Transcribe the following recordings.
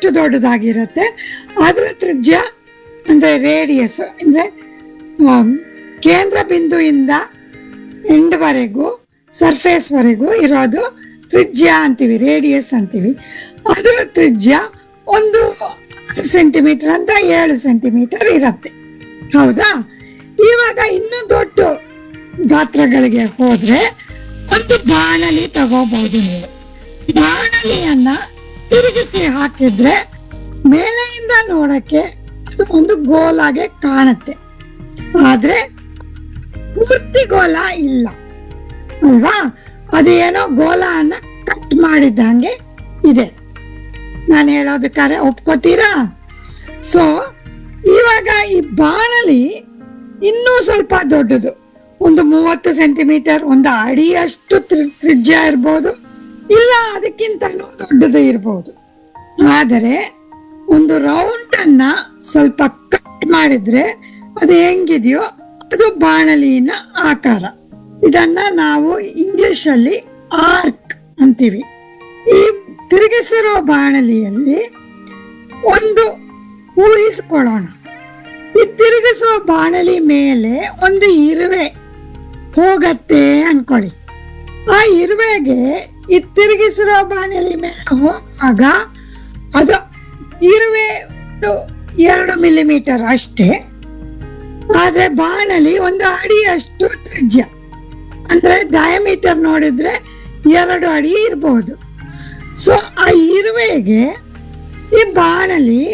ಅಷ್ಟು ದೊಡ್ಡದಾಗಿರುತ್ತೆ ಅದರ ತ್ರಿಜ್ಯ ಅಂದ್ರೆ ರೇಡಿಯಸ್ ಅಂದ್ರೆ ಆಮ್, ಕೇಂದ್ರ ಬಿಂದುವಿಂದ ಎಂಡ್ವರೆಗೂ ಸರ್ಫೇಸ್ವರೆಗೂ ಇರೋದು ತ್ರಿಜ್ಯ ಅಂತೀವಿ ರೇಡಿಯಸ್ ಅಂತೀವಿ ಅದರ ತ್ರಿಜ್ಯ ಒಂದು ಸೆಂಟಿಮೀಟರ್ ಅಂತ ಏಳು ಸೆಂಟಿಮೀಟರ್ ಇರುತ್ತೆ ಹೌದಾ ಇವಾಗ ಇನ್ನೂ ದೊಡ್ಡ ಗಾತ್ರಗಳಿಗೆ ಹೋದ್ರೆ ಒಂದು ಬಾಣಲಿ ತಗೋಬಹುದು ನೀವು ಬಾಣಲಿಯನ್ನ ತಿರುಗಿಸಿ ಹಾಕಿದ್ರೆ ಮೇಲೆಯಿಂದ ನೋಡಕ್ಕೆ ಅದು ಒಂದು ಗೋಲಾಗೆ ಕಾಣುತ್ತೆ ಆದ್ರೆ ಪೂರ್ತಿ ಗೋಲ ಇಲ್ಲ ಅಲ್ವಾ ಅದು ಏನೋ ಗೋಲನ್ನ ಕಟ್ ಮಾಡಿದಂಗೆ ಇದೆ ನಾನು ಹೇಳೋದು ಕರೆ ಒಪ್ಕೋತೀರಾ ಸೊ ಇವಾಗ ಈ ಬಾಣಲಿ ಇನ್ನೂ ಸ್ವಲ್ಪ ದೊಡ್ಡದು ಒಂದು ಮೂವತ್ತು ಸೆಂಟಿಮೀಟರ್ ಒಂದು ಅಡಿಯಷ್ಟು ತ್ರಿ- ತ್ರಿಜ್ಯ ಇರ್ಬೋದು ಇಲ್ಲ ಅದಕ್ಕಿಂತಲೂ ದೊಡ್ಡದು ಇರ್ಬೋದು ಆದರೆ ಒಂದು ರೌಂಡ್ ಅನ್ನ ಸ್ವಲ್ಪ ಕಟ್ ಮಾಡಿದ್ರೆ ಅದು ಹೆಂಗಿದೆಯೋ ಅದು ಬಾಣಲಿನ ಆಕಾರ ಇದನ್ನ ನಾವು ಇಂಗ್ಲಿಷ್ ಅಲ್ಲಿ ಆರ್ಕ್ ಅಂತೀವಿ ಈ ತಿರುಗಿಸಿರೋ ಬಾಣಲಿಯಲ್ಲಿ ಒಂದು ಊಹಿಸ್ಕೊಳ್ಳೋಣ ಈ ತಿರುಗಿಸುವ ಬಾಣಲಿ ಮೇಲೆ ಒಂದು ಇರುವೆ ಹೋಗತ್ತೆ ಅನ್ಕೊಳ್ಳಿ ಆ ಇರುವೆಗೆ ಈ ತಿರುಗಿಸಿರೋ ಬಾಣಲಿ ಮೇಲೆ ಹೋಗುವಾಗ ಅದು ಇರುವೆ ಒಂದು ಎರಡು ಮಿಲಿಮೀಟರ್ ಅಷ್ಟೇ ಆದ್ರೆ ಬಾಣಲಿ ಒಂದು ಅಡಿಯಷ್ಟು ತ್ರಿಜ್ಯ ಅಂದ್ರೆ ಡಯಾಮೀಟರ್ ನೋಡಿದ್ರೆ ಎರಡು ಅಡಿ ಇರಬಹುದು ಸೊ ಆ ಇರುವೆಗೆ ಈ ಬಾಣಲಿ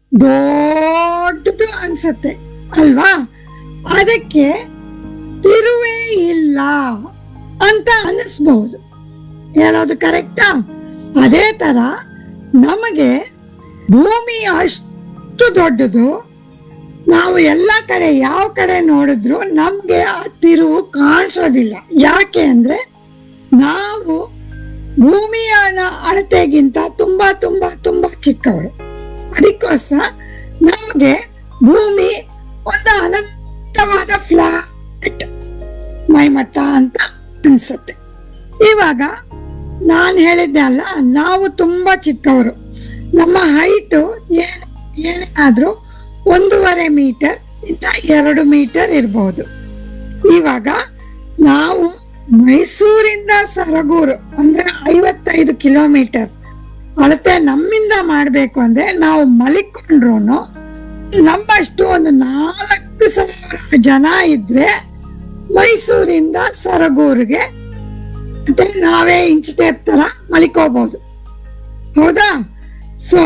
ದೊಡ್ಡದು ಅನ್ಸತ್ತೆ ಅಲ್ವಾ ಅದಕ್ಕೆ ತಿರುವೇ ಇಲ್ಲ ಅಂತ ಅನಿಸ್ಬಹುದು ಹೇಳೋದು ಕರೆಕ್ಟಾ ಅದೇ ತರ ನಮಗೆ ಭೂಮಿ ಅಷ್ಟು ದೊಡ್ಡದು ನಾವು ಎಲ್ಲ ಕಡೆ ಯಾವ ಕಡೆ ನೋಡಿದ್ರು ನಮ್ಗೆ ಆ ತಿರುವು ಕಾಣಿಸೋದಿಲ್ಲ ಯಾಕೆ ಅಂದ್ರೆ ನಾವು ಭೂಮಿಯನ ಅಳತೆಗಿಂತ ತುಂಬಾ ತುಂಬಾ ತುಂಬಾ ಚಿಕ್ಕವರು ಅದಕ್ಕೋಸ್ಕರ ನಮ್ಗೆ ಭೂಮಿ ಒಂದು ಅನಂತವಾದ ಫ್ಲಾಟ್ ಮೈಮಟ್ಟ ಅಂತ ಅನ್ಸುತ್ತೆ ಇವಾಗ ನಾನು ಹೇಳಿದ್ದೆ ಅಲ್ಲ ನಾವು ತುಂಬಾ ಚಿಕ್ಕವರು ನಮ್ಮ ಹೈಟು ಏನು ಏನೇ ಆದ್ರೂ ಒಂದೂವರೆ ಮೀಟರ್ ಇಂದ ಎರಡು ಮೀಟರ್ ಇರಬಹುದು ಇವಾಗ ನಾವು ಮೈಸೂರಿಂದ ಸರಗೂರು ಅಂದ್ರೆ ಐವತ್ತೈದು ಕಿಲೋಮೀಟರ್ ಅಳತೆ ನಮ್ಮಿಂದ ಮಾಡ್ಬೇಕು ಅಂದ್ರೆ ನಾವು ಮಲಿಕೊಂಡ್ರು ನಮ್ಮಷ್ಟು ಒಂದು ನಾಲ್ಕು ಸಾವಿರ ಜನ ಇದ್ರೆ ಮೈಸೂರಿಂದ ಸರಗೂರಿಗೆ ಮತ್ತೆ ನಾವೇ ಇಂಚ್ ಟೇಪ್ ತರ ಮಲಿಕೋಬಹುದು ಹೌದಾ ಸೊ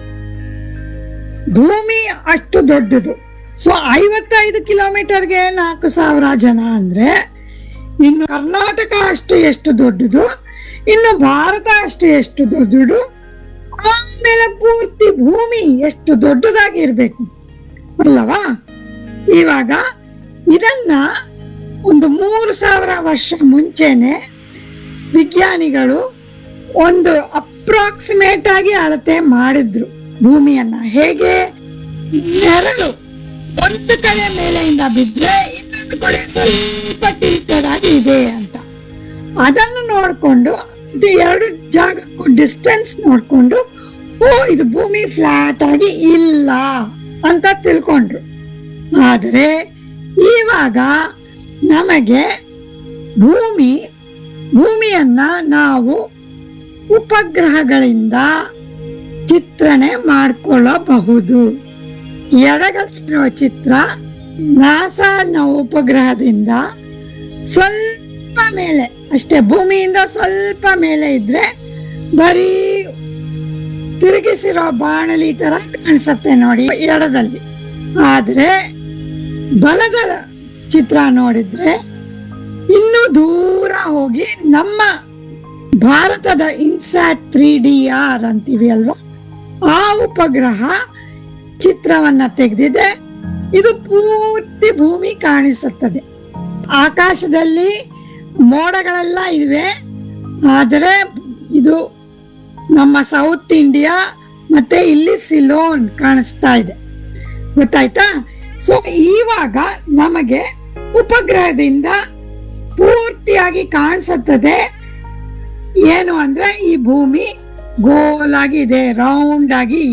ಭೂಮಿ ಅಷ್ಟು ದೊಡ್ಡದು ಸೊ ಐವತ್ತೈದು ಕಿಲೋಮೀಟರ್ಗೆ ನಾಲ್ಕು ಸಾವಿರ ಜನ ಅಂದ್ರೆ ಇನ್ನು ಕರ್ನಾಟಕ ಅಷ್ಟು ಎಷ್ಟು ದೊಡ್ಡದು ಇನ್ನು ಭಾರತ ಅಷ್ಟು ಎಷ್ಟು ದೊಡ್ಡದು ಆಮೇಲೆ ಪೂರ್ತಿ ಭೂಮಿ ಎಷ್ಟು ದೊಡ್ಡದಾಗಿ ಇರ್ಬೇಕು ಅಲ್ಲವಾ ಇವಾಗ ಇದನ್ನ ಒಂದು ಮೂರು ಸಾವಿರ ವರ್ಷ ಮುಂಚೆನೆ ವಿಜ್ಞಾನಿಗಳು ಒಂದು ಅಪ್ರಾಕ್ಸಿಮೇಟ್ ಆಗಿ ಅಳತೆ ಮಾಡಿದ್ರು ಭೂಮಿಯನ್ನ ಹೇಗೆ ನೆರಳು ಒಂದು ಕಡೆ ಮೇಲೆಯಿಂದ ಬಿದ್ರೆ ಇನ್ನೊಂದು ಕಡೆ ಸ್ವಲ್ಪ tilted ಆಗಿ ಇದೆ ಅಂತ ಅದನ್ನು ನೋಡ್ಕೊಂಡು ಇದು ಎರಡು ಜಾಗಕ್ಕೂ ಡಿಸ್ಟೆನ್ಸ್ ನೋಡ್ಕೊಂಡು ಓ ಇದು ಭೂಮಿ ಫ್ಲಾಟ್ ಆಗಿ ಇಲ್ಲ ಅಂತ ತಿಳ್ಕೊಂಡ್ರು ಆದರೆ ಇವಾಗ ನಮಗೆ ಭೂಮಿ ಭೂಮಿಯನ್ನ ನಾವು ಉಪಗ್ರಹಗಳಿಂದ ಚಿತ್ರಣೆ ಮಾಡ್ಕೊಳ್ಳಬಹುದು ಎಡಗಡೆಯಿರೋ ಚಿತ್ರ ನಾಸಾನ ಉಪಗ್ರಹದಿಂದ ಸ್ವಲ್ಪ ಮೇಲೆ ಅಷ್ಟೇ ಭೂಮಿಯಿಂದ ಸ್ವಲ್ಪ ಮೇಲೆ ಇದ್ರೆ ಬರೀ ತಿರುಗಿಸಿರೋ ಬಾಣಲಿ ತರ ಕಾಣಿಸತ್ತೆ ನೋಡಿ ಎಡದಲ್ಲಿ ಆದ್ರೆ ಬಲದ ಚಿತ್ರ ನೋಡಿದ್ರೆ ಇನ್ನು ದೂರ ಹೋಗಿ ನಮ್ಮ ಭಾರತದ ಇನ್ಸ್ಯಾಟ್ ತ್ರೀ ಡಿ ಆರ್ ಅಂತೀವಿ ಅಲ್ವಾ ಆ ಉಪಗ್ರಹ ಚಿತ್ರವನ್ನ ತೆಗೆದಿದೆ ಇದು ಪೂರ್ತಿ ಭೂಮಿ ಕಾಣಿಸುತ್ತದೆ ಆಕಾಶದಲ್ಲಿ ಮೋಡಗಳೆಲ್ಲ ಇವೆ ಆದರೆ ಇದು ನಮ್ಮ ಸೌತ್ ಇಂಡಿಯಾ ಮತ್ತೆ ಇಲ್ಲಿ ಸಿಲೋನ್ ಕಾಣಿಸ್ತಾ ಇದೆ ಗೊತ್ತಾಯ್ತಾ ಸೊ ಇವಾಗ ನಮಗೆ ಉಪಗ್ರಹದಿಂದ ಪೂರ್ತಿಯಾಗಿ ಕಾಣಿಸುತ್ತದೆ ಏನು ಅಂದ್ರೆ ಈ ಭೂಮಿ ಗೋಲಾಗಿ ಇದೆ ರೌಂಡ್ ಆಗಿ